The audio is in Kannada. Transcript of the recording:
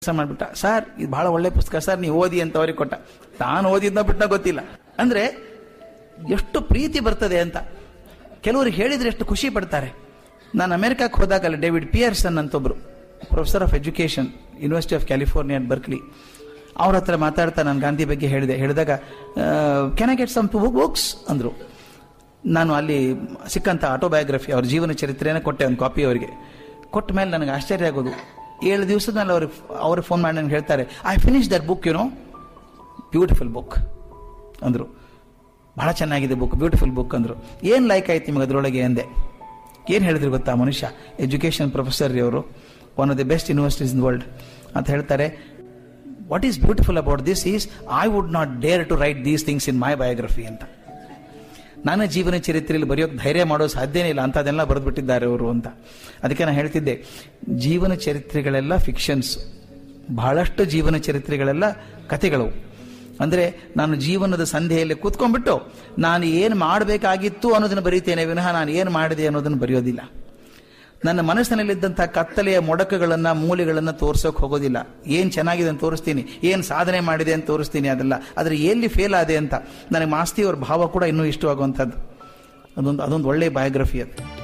ಕೆಲಸ ಮಾಡ್ಬಿಟ್ಟ ಸರ್ ಇದು ಬಹಳ ಒಳ್ಳೆ ಪುಸ್ತಕ ಸರ್ ನೀವು ಓದಿ ಅಂತ ಅವ್ರಿಗೆ ಕೊಟ್ಟ ತಾನು ಓದಿದ್ನ ಬಿಟ್ಟ ಗೊತ್ತಿಲ್ಲ ಅಂದ್ರೆ ಎಷ್ಟು ಪ್ರೀತಿ ಬರ್ತದೆ ಅಂತ ಕೆಲವರು ಹೇಳಿದ್ರೆ ಎಷ್ಟು ಖುಷಿ ಪಡ್ತಾರೆ ನಾನು ಅಮೆರಿಕಕ್ಕೆ ಹೋದಾಗಲ್ಲ ಡೇವಿಡ್ ಪಿಯರ್ಸನ್ ಅಂತೊಬ್ರು professor of education university of California at Berkeley ಅವ್ರ ಹತ್ರ ಮಾತಾಡ್ತಾ ನಾನು ಗಾಂಧಿ ಬಗ್ಗೆ ಹೇಳಿದೆ ಹೇಳಿದಾಗ can I get some books ಅಂದ್ರು ನಾನು ಅಲ್ಲಿ ಸಿಕ್ಕಂಥ ಆಟೋಬಯೋಗ್ರಫಿ ಅವ್ರ ಜೀವನ ಚರಿತ್ರೆನೇ ಕೊಟ್ಟೆ ಒಂದು ಕಾಪಿ ಅವರಿಗೆ ಕೊಟ್ಟ ಮೇಲೆ ನನಗೆ ಆಶ್ಚರ್ಯ ಆಗೋದು ಏಳು ದಿವಸದ ಮೇಲೆ ಅವ್ರಿಗೆ ಅವ್ರಿಗೆ ಫೋನ್ ಮಾಡಿ ನನಗೆ ಹೇಳ್ತಾರೆ I finish that book you know beautiful book ಅಂದರು ಬಹಳ ಚೆನ್ನಾಗಿದೆ ಬುಕ್ ಬ್ಯೂಟಿಫುಲ್ ಬುಕ್ ಅಂದರು ಏನು ಲೈಕ್ ಆಯ್ತು ನಿಮಗೆ ಅದರೊಳಗೆ ಅಂದೆ ಏನು ಹೇಳಿದ್ರು ಗೊತ್ತಾ ಮನುಷ್ಯ ಎಜುಕೇಷನ್ ಪ್ರೊಫೆಸರ್ ಅವರು one of the best universities in world ಅಂತ ಹೇಳ್ತಾರೆ what is beautiful about this is I would not dare to write these things in my biography ಅಂತ ನನ್ನ ಜೀವನ ಚರಿತ್ರೆಯಲ್ಲಿ ಬರೆಯೋಕೆ ಧೈರ್ಯ ಮಾಡೋ ಸಾಧ್ಯನೇ ಇಲ್ಲ ಅಂಥದ್ದೆಲ್ಲ ಬರೆದ್ಬಿಟ್ಟಿದ್ದಾರೆ ಅವರು ಅಂತ ಅದಕ್ಕೆ ನಾನು ಹೇಳ್ತಿದ್ದೆ ಜೀವನ ಚರಿತ್ರೆಗಳೆಲ್ಲ ಫಿಕ್ಷನ್ಸ್ ಬಹಳಷ್ಟು ಜೀವನ ಚರಿತ್ರೆಗಳೆಲ್ಲ ಕಥೆಗಳು ಅಂದರೆ ನಾನು ಜೀವನದ ಸಂಧ್ಯೆಯಲ್ಲಿ ಕೂತ್ಕೊಂಡ್ಬಿಟ್ಟು ನಾನು ಏನು ಮಾಡಬೇಕಾಗಿತ್ತು ಅನ್ನೋದನ್ನು ಬರೀತೇನೆ ವಿನಃ ನಾನು ಏನು ಮಾಡಿದೆ ಅನ್ನೋದನ್ನು ಬರೆಯೋದಿಲ್ಲ ನನ್ನ ಮನಸ್ಸಿನಲ್ಲಿದ್ದಂಥ ಕತ್ತಲೆಯ ಮೊಡಕುಗಳನ್ನ ಮೂಲೆಗಳನ್ನ ತೋರ್ಸೋಕೆ ಹೋಗೋದಿಲ್ಲ ಏನ್ ಚೆನ್ನಾಗಿದೆ ಅಂತ ತೋರಿಸ್ತೀನಿ ಏನ್ ಸಾಧನೆ ಮಾಡಿದೆ ಅಂತ ತೋರಿಸ್ತೀನಿ ಅದೆಲ್ಲ ಆದ್ರೆ ಎಲ್ಲಿ ಫೇಲ್ ಆದೆ ಅಂತ ನನಗೆ ಮಾಸ್ತಿ ಅವ್ರ ಭಾವ ಕೂಡ ಇನ್ನೂ ಇಷ್ಟವಾಗುವಂಥದ್ದು ಅದೊಂದು ಅದೊಂದು ಒಳ್ಳೆಯ ಬಯೋಗ್ರಫಿ ಅದು